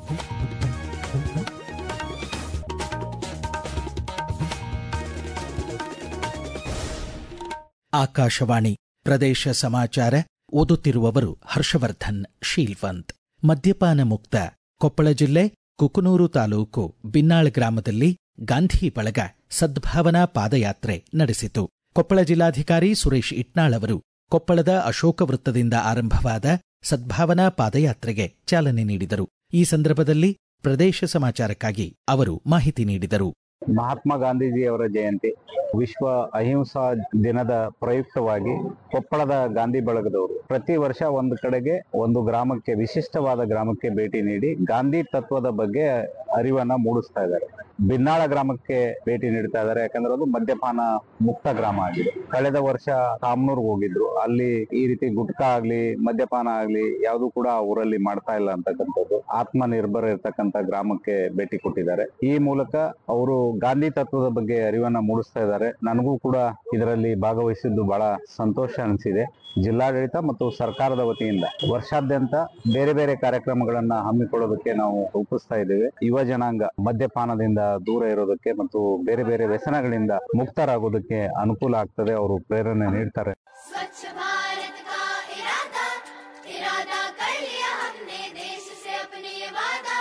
ಆಕಾಶವಾಣಿ ಪ್ರದೇಶ ಸಮಾಚಾರ ಓದುತ್ತಿರುವವರು ಹರ್ಷವರ್ಧನ್ ಶೀಲ್ವಂತ್ ಮದ್ಯಪಾನ ಮುಕ್ತ ಕೊಪ್ಪಳ ಜಿಲ್ಲೆ ಕುಕನೂರು ತಾಲೂಕು ಬಿನ್ನಾಳ್ ಗ್ರಾಮದಲ್ಲಿ ಗಾಂಧಿ ಬಳಗ ಸದ್ಭಾವನಾ ಪಾದಯಾತ್ರೆ ನಡೆಸಿತು ಕೊಪ್ಪಳ ಜಿಲ್ಲಾಧಿಕಾರಿ ಸುರೇಶ್ ಇಟ್ನಾಳ್ ಅವರು ಕೊಪ್ಪಳದ ಅಶೋಕ ವೃತ್ತದಿಂದ ಆರಂಭವಾದ ಸದ್ಭಾವನಾ ಪಾದಯಾತ್ರೆಗೆ ಚಾಲನೆ ನೀಡಿದರು ಈ ಸಂದರ್ಭದಲ್ಲಿ ಪ್ರದೇಶ ಸಮಾಚಾರಕ್ಕಾಗಿ ಅವರು ಮಾಹಿತಿ ನೀಡಿದರು ಮಹಾತ್ಮ ಗಾಂಧೀಜಿಯವರ ಜಯಂತಿ ವಿಶ್ವ ಅಹಿಂಸಾ ದಿನದ ಪ್ರಯುಕ್ತವಾಗಿ ಕೊಪ್ಪಳದ ಗಾಂಧಿ ಬಳಗದವರು ಪ್ರತಿ ವರ್ಷ ಒಂದು ಕಡೆಗೆ ಒಂದು ಗ್ರಾಮಕ್ಕೆ ವಿಶಿಷ್ಟವಾದ ಗ್ರಾಮಕ್ಕೆ ಭೇಟಿ ನೀಡಿ ಗಾಂಧಿ ತತ್ವದ ಬಗ್ಗೆ ಅರಿವನ್ನ ಮೂಡಿಸ್ತಾ ಇದ್ದಾರೆ ಬಿನ್ನಾಳ ಗ್ರಾಮಕ್ಕೆ ಭೇಟಿ ನೀಡ್ತಾ ಇದ್ದಾರೆ ಯಾಕಂದ್ರೆ ಅದು ಮದ್ಯಪಾನ ಮುಕ್ತ ಗ್ರಾಮ ಆಗಿದೆ ಕಳೆದ ವರ್ಷ ಕಾಮನೂರ್ಗೆ ಹೋಗಿದ್ರು ಅಲ್ಲಿ ಈ ರೀತಿ ಗುಟ್ಕಾ ಆಗ್ಲಿ ಮದ್ಯಪಾನ ಆಗ್ಲಿ ಯಾವುದು ಕೂಡ ಆ ಊರಲ್ಲಿ ಮಾಡ್ತಾ ಇಲ್ಲ ಅಂತಕ್ಕಂಥದ್ದು ಆತ್ಮ ನಿರ್ಭರ ಇರ್ತಕ್ಕಂಥ ಗ್ರಾಮಕ್ಕೆ ಭೇಟಿ ಕೊಟ್ಟಿದ್ದಾರೆ ಈ ಮೂಲಕ ಅವರು ಗಾಂಧಿ ತತ್ವದ ಬಗ್ಗೆ ಅರಿವನ್ನ ಮೂಡಿಸ್ತಾ ಇದ್ದಾರೆ ನನಗೂ ಕೂಡ ಇದರಲ್ಲಿ ಭಾಗವಹಿಸಿದ್ದು ಬಹಳ ಸಂತೋಷ ಅನಿಸಿದೆ ಜಿಲ್ಲಾಡಳಿತ ಮತ್ತು ಸರ್ಕಾರದ ವತಿಯಿಂದ ವರ್ಷಾದ್ಯಂತ ಬೇರೆ ಬೇರೆ ಕಾರ್ಯಕ್ರಮಗಳನ್ನ ಹಮ್ಮಿಕೊಳ್ಳೋದಕ್ಕೆ ನಾವು ರೂಪಿಸ್ತಾ ಇದ್ದೇವೆ ಯುವ ಜನಾಂಗ ಮದ್ಯಪಾನದಿಂದ ದೂರ ಇರೋದಕ್ಕೆ ಮತ್ತು ಬೇರೆ ಬೇರೆ ವ್ಯಸನಗಳಿಂದ ಮುಕ್ತರಾಗೋದಕ್ಕೆ ಅನುಕೂಲ ಆಗ್ತದೆ ಅವರು ಪ್ರೇರಣೆ ನೀಡ್ತಾರೆ स्वच्छ भारत का इरादा इरादा कर लिया हमने देश से अपने ये वादा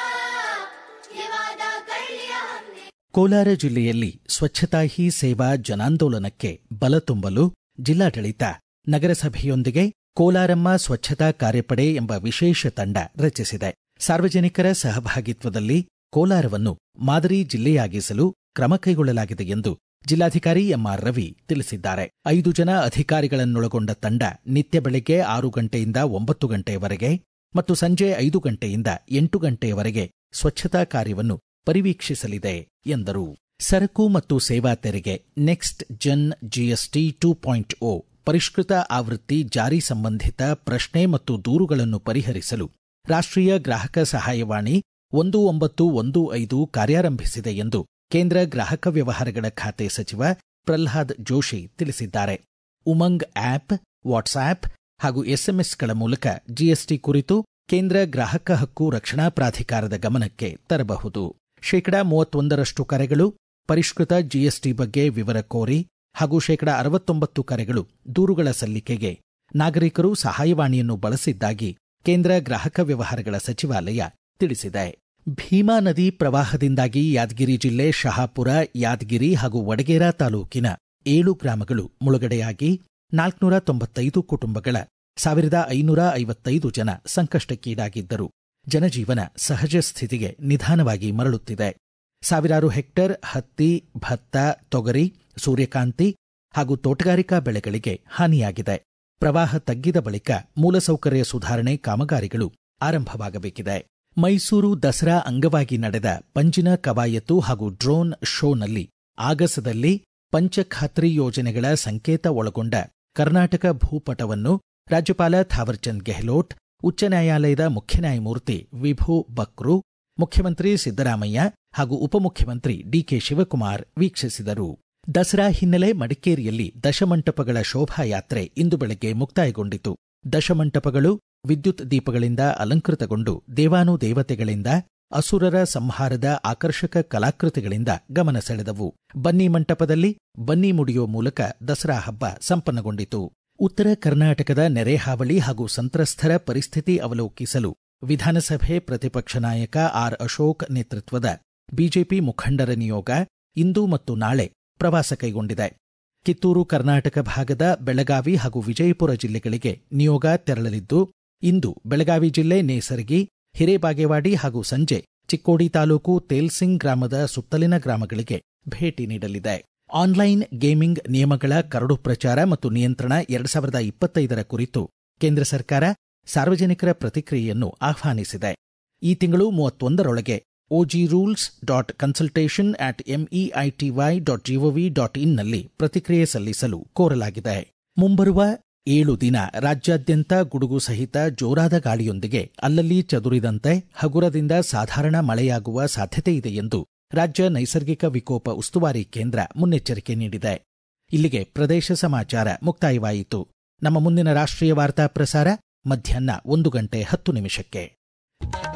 ये वादा कर लिया हमने ಕೋಲಾರ ಜಿಲ್ಲೆಯಲ್ಲಿ ಸ್ವಚ್ಛತಾ ಹಿ ಸೇವಾ ಜನಾಂದೋಲನಕ್ಕೆ ಬಲ ತುಂಬಲು ಜಿಲ್ಲಾಡಳಿತ ನಗರಸಭೆಯೊಂದಿಗೆ ಕೋಲಾರಮ್ಮ ಸ್ವಚ್ಛತಾ ಕಾರ್ಯಪಡೆ ಎಂಬ ವಿಶೇಷ ತಂಡ ರಚಿಸಿದೆ ಸಾರ್ವಜನಿಕರ ಸಹಭಾಗಿತ್ವದಲ್ಲಿ ಕೋಲಾರವನ್ನು ಮಾದರಿ ಜಿಲ್ಲೆಯಾಗಿಸಲು ಕ್ರಮ ಕೈಗೊಳ್ಳಲಾಗಿದೆ ಎಂದು ಜಿಲ್ಲಾಧಿಕಾರಿ ಎಂಆರ್ ರವಿ ತಿಳಿಸಿದ್ದಾರೆ ಐದು ಜನ ಅಧಿಕಾರಿಗಳನ್ನೊಳಗೊಂಡ ತಂಡ ನಿತ್ಯ ಬೆಳಗ್ಗೆ ಆರು ಗಂಟೆಯಿಂದ ಒಂಬತ್ತು ಗಂಟೆಯವರೆಗೆ ಮತ್ತು ಸಂಜೆ ಐದು ಗಂಟೆಯಿಂದ ಎಂಟು ಗಂಟೆಯವರೆಗೆ ಸ್ವಚ್ಛತಾ ಕಾರ್ಯವನ್ನು ಪರಿವೀಕ್ಷಿಸಲಿದೆ ಎಂದರು ಸರಕು ಮತ್ತು ಸೇವಾ ತೆರಿಗೆ next gen GST two point O ಪರಿಷ್ಕೃತ ಆವೃತ್ತಿ ಜಾರಿ ಸಂಬಂಧಿತ ಪ್ರಶ್ನೆ ಮತ್ತು ದೂರುಗಳನ್ನು ಪರಿಹರಿಸಲು ರಾಷ್ಟ್ರೀಯ ಗ್ರಾಹಕ ಸಹಾಯವಾಣಿ ಒಂದು ಒಂಬತ್ತು ಒಂದು ಐದು ಕಾರ್ಯಾರಂಭಿಸಿದೆ ಎಂದು ಕೇಂದ್ರ ಗ್ರಾಹಕ ವ್ಯವಹಾರಗಳ ಖಾತೆ ಸಚಿವ ಪ್ರಲ್ಹಾದ್ ಜೋಶಿ ತಿಳಿಸಿದ್ದಾರೆ ಉಮಂಗ್ ಆಪ್ ವಾಟ್ಸ್ಆಪ್ ಹಾಗೂ ಎಸ್ಎಂಎಸ್ಗಳ ಮೂಲಕ ಜಿಎಸ್ಟಿ ಕುರಿತು ಕೇಂದ್ರ ಗ್ರಾಹಕ ಹಕ್ಕು ರಕ್ಷಣಾ ಪ್ರಾಧಿಕಾರದ ಗಮನಕ್ಕೆ ತರಬಹುದು ಶೇಕಡಾ ಮೂವತ್ತೊಂದರಷ್ಟು ಕರೆಗಳು ಪರಿಷ್ಕೃತ ಜಿಎಸ್ಟಿ ಬಗ್ಗೆ ವಿವರ ಕೋರಿ ಹಾಗೂ ಶೇಕಡಾ ಅರವತ್ತೊಂಬತ್ತು ಕರೆಗಳು ದೂರುಗಳ ಸಲ್ಲಿಕೆಗೆ ನಾಗರಿಕರು ಸಹಾಯವಾಣಿಯನ್ನು ಬಳಸಿದ್ದಾಗಿ ಕೇಂದ್ರ ಗ್ರಾಹಕ ವ್ಯವಹಾರಗಳ ಸಚಿವಾಲಯ ತಿಳಿಸಿದೆ ಭೀಮಾ ನದಿ ಪ್ರವಾಹದಿಂದಾಗಿ ಯಾದಗಿರಿ ಜಿಲ್ಲೆ ಶಹಾಪುರ ಯಾದಗಿರಿ ಹಾಗೂ ವಡಗೇರಾ ತಾಲೂಕಿನ ಏಳು ಗ್ರಾಮಗಳು ಮುಳುಗಡೆಯಾಗಿ ನಾಲ್ಕುನೂರ ತೊಂಬತ್ತೈದು ಕುಟುಂಬಗಳ ಸಾವಿರದ ಐನೂರ ಐವತ್ತೈದು ಜನ ಸಂಕಷ್ಟಕ್ಕೀಡಾಗಿದ್ದರು ಜನಜೀವನ ಸಹಜ ಸ್ಥಿತಿಗೆ ನಿಧಾನವಾಗಿ ಮರಳುತ್ತಿದೆ ಸಾವಿರಾರು ಹೆಕ್ಟೇರ್ ಹತ್ತಿ ಭತ್ತ ತೊಗರಿ ಸೂರ್ಯಕಾಂತಿ ಹಾಗೂ ತೋಟಗಾರಿಕಾ ಬೆಳೆಗಳಿಗೆ ಹಾನಿಯಾಗಿದೆ ಪ್ರವಾಹ ತಗ್ಗಿದ ಬಳಿಕ ಮೂಲಸೌಕರ್ಯ ಸುಧಾರಣೆ ಕಾಮಗಾರಿಗಳು ಆರಂಭವಾಗಬೇಕಿದೆ ಮೈಸೂರು ದಸರಾ ಅಂಗವಾಗಿ ನಡೆದ ಪಂಜಿನ ಕವಾಯತು ಹಾಗೂ ಡ್ರೋನ್ ಶೋನಲ್ಲಿ ಆಗಸದಲ್ಲಿ ಪಂಚಖಾತ್ರಿ ಯೋಜನೆಗಳ ಸಂಕೇತ ಒಳಗೊಂಡ ಕರ್ನಾಟಕ ಭೂಪಟವನ್ನು ರಾಜ್ಯಪಾಲ ಥಾವರ್ಚಂದ್ ಗೆಹ್ಲೋಟ್ ಉಚ್ಚ ನ್ಯಾಯಾಲಯದ ಮುಖ್ಯ ನ್ಯಾಯಮೂರ್ತಿ ವಿಭು ಬಕ್ರು ಮುಖ್ಯಮಂತ್ರಿ ಸಿದ್ದರಾಮಯ್ಯ ಹಾಗೂ ಉಪಮುಖ್ಯಮಂತ್ರಿ ಡಿಕೆ ಶಿವಕುಮಾರ್ ವೀಕ್ಷಿಸಿದರು ದಸರಾ ಹಿನ್ನೆಲೆ ಮಡಿಕೇರಿಯಲ್ಲಿ ದಶಮಂಟಪಗಳ ಶೋಭಾಯಾತ್ರೆ ಇಂದು ಬೆಳಗ್ಗೆ ಮುಕ್ತಾಯಗೊಂಡಿತು ದಶಮಂಟಪಗಳು ವಿದ್ಯುತ್ ದೀಪಗಳಿಂದ ಅಲಂಕೃತಗೊಂಡು ದೇವಾನುದೇವತೆಗಳಿಂದ ಅಸುರರ ಸಂಹಾರದ ಆಕರ್ಷಕ ಕಲಾಕೃತಿಗಳಿಂದ ಗಮನ ಸೆಳೆದವು ಬನ್ನಿ ಮಂಟಪದಲ್ಲಿ ಬನ್ನಿ ಮುಡಿಯೋ ಮೂಲಕ ದಸರಾ ಹಬ್ಬ ಸಂಪನ್ನಗೊಂಡಿತು ಉತ್ತರ ಕರ್ನಾಟಕದ ನೆರೆ ಹಾವಳಿ ಹಾಗೂ ಸಂತ್ರಸ್ತರ ಪರಿಸ್ಥಿತಿ ಅವಲೋಕಿಸಲು ವಿಧಾನಸಭೆ ಪ್ರತಿಪಕ್ಷ ನಾಯಕ ಆರ್ ಅಶೋಕ್ ನೇತೃತ್ವದ ಬಿಜೆಪಿ ಮುಖಂಡರ ನಿಯೋಗ ಇಂದು ಮತ್ತು ನಾಳೆ ಪ್ರವಾಸ ಕೈಗೊಂಡಿದೆ ಕಿತ್ತೂರು ಕರ್ನಾಟಕ ಭಾಗದ ಬೆಳಗಾವಿ ಹಾಗೂ ವಿಜಯಪುರ ಜಿಲ್ಲೆಗಳಿಗೆ ನಿಯೋಗ ತೆರಳಲಿದ್ದು ಇಂದು ಬೆಳಗಾವಿ ಜಿಲ್ಲೆ ನೇಸರ್ಗಿ ಹಿರೇಬಾಗೇವಾಡಿ ಹಾಗೂ ಸಂಜೆ ಚಿಕ್ಕೋಡಿ ತಾಲೂಕು ತೇಲ್ಸಿಂಗ್ ಗ್ರಾಮದ ಸುತ್ತಲಿನ ಗ್ರಾಮಗಳಿಗೆ ಭೇಟಿ ನೀಡಲಿದೆ ಆನ್ಲೈನ್ ಗೇಮಿಂಗ್ ನಿಯಮಗಳ ಕರಡು ಪ್ರಚಾರ ಮತ್ತು ನಿಯಂತ್ರಣ ಎರಡ್ ಸಾವಿರದ ಇಪ್ಪತ್ತೈದರ ಕುರಿತು ಕೇಂದ್ರ ಸರ್ಕಾರ ಸಾರ್ವಜನಿಕರ ಪ್ರತಿಕ್ರಿಯೆಯನ್ನು ಆಹ್ವಾನಿಸಿದೆ ಈ ತಿಂಗಳು ಮೂವತ್ತೊಂದರೊಳಗೆ OG rules dot consultation at MEITY dot GOV dot ಇನ್ನಲ್ಲಿ ಪ್ರತಿಕ್ರಿಯೆ ಸಲ್ಲಿಸಲು ಕೋರಲಾಗಿದೆ ಮುಂಬರುವ ಏಳು ದಿನ ರಾಜ್ಯಾದ್ಯಂತ ಗುಡುಗು ಸಹಿತ ಜೋರಾದ ಗಾಳಿಯೊಂದಿಗೆ ಅಲ್ಲಲ್ಲಿ ಚದುರಿದಂತೆ ಹಗುರದಿಂದ ಸಾಧಾರಣ ಮಳೆಯಾಗುವ ಸಾಧ್ಯತೆಯಿದೆ ಎಂದು ರಾಜ್ಯ ನೈಸರ್ಗಿಕ ವಿಕೋಪ ಉಸ್ತುವಾರಿ ಕೇಂದ್ರ ಮುನ್ನೆಚ್ಚರಿಕೆ ನೀಡಿದೆ ಇಲ್ಲಿಗೆ ಪ್ರದೇಶ ಸಮಾಚಾರ ಮುಕ್ತಾಯವಾಯಿತು ನಮ್ಮ ಮುಂದಿನ ರಾಷ್ಟ್ರೀಯ ವಾರ್ತಾ ಪ್ರಸಾರ ಮಧ್ಯಾಹ್ನ ಒಂದು ಗಂಟೆ ಹತ್ತು ನಿಮಿಷಕ್ಕೆ